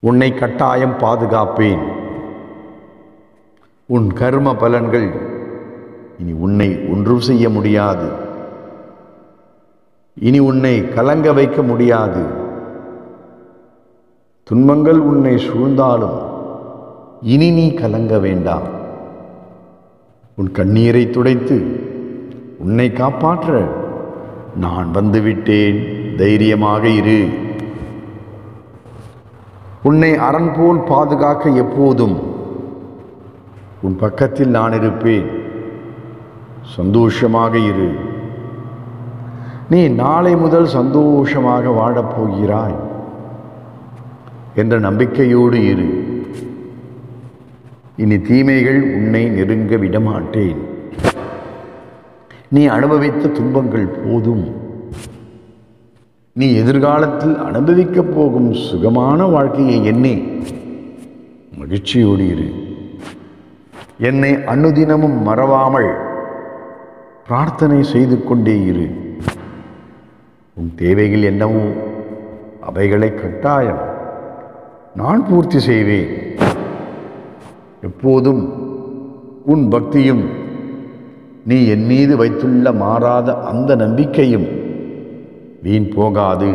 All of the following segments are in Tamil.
உன்னை கட்டாயம் பாதுகாப்பேன் உன் கர்ம பலன்கள் இனி உன்னை ஒன்றும் செய்ய முடியாது இனி உன்னை கலங்க வைக்க முடியாது துன்பங்கள் உன்னை சூழ்ந்தாலும் இனி நீ கலங்க வேண்டாம் உன் கண்ணீரை துடைத்து உன்னை காப்பாற்ற நான் வந்துவிட்டேன் தைரியமாக இரு உன்னை அரண் போல் பாதுகாக்க எப்போதும் உன் பக்கத்தில் நான் இருப்பேன் சந்தோஷமாக இரு நீ நாளை முதல் சந்தோஷமாக வாழப் போகிறாய் என்ற நம்பிக்கையோடு இரு இனி தீமைகள் உன்னை நெருங்க விடமாட்டேன் நீ அனுபவித்த துன்பங்கள் போதும் நீ எதிர்காலத்தில் அனுபவிக்கப் போகும் சுகமான வாழ்க்கையை எண்ணி மகிழ்ச்சியோடு இரு என்னை அனுதினமும் மறவாமல் பிரார்த்தனை செய்து கொண்டே இரு உன் தேவைகள் என்னவோ அவைகளை கட்டாயம் நான் பூர்த்தி செய்வேன் எப்போதும் உன் பக்தியும் நீ என் மீது வைத்துள்ள மாறாத அந்த நம்பிக்கையும் வீண் போகாது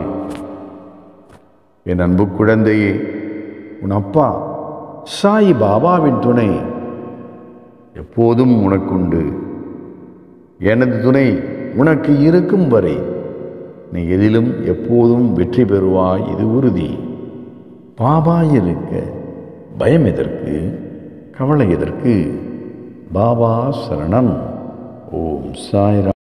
என் அன்பு குழந்தையே உன் அப்பா சாய் பாபாவின் துணை எப்போதும் உனக்குண்டு எனது துணை உனக்கு இருக்கும் வரை நீ எதிலும் எப்போதும் வெற்றி பெறுவாய் இது உறுதி பாபா இருக்க பயம் எதற்கு கவலை எதற்கு பாபா சரணம் ஓம் சாய்ராம்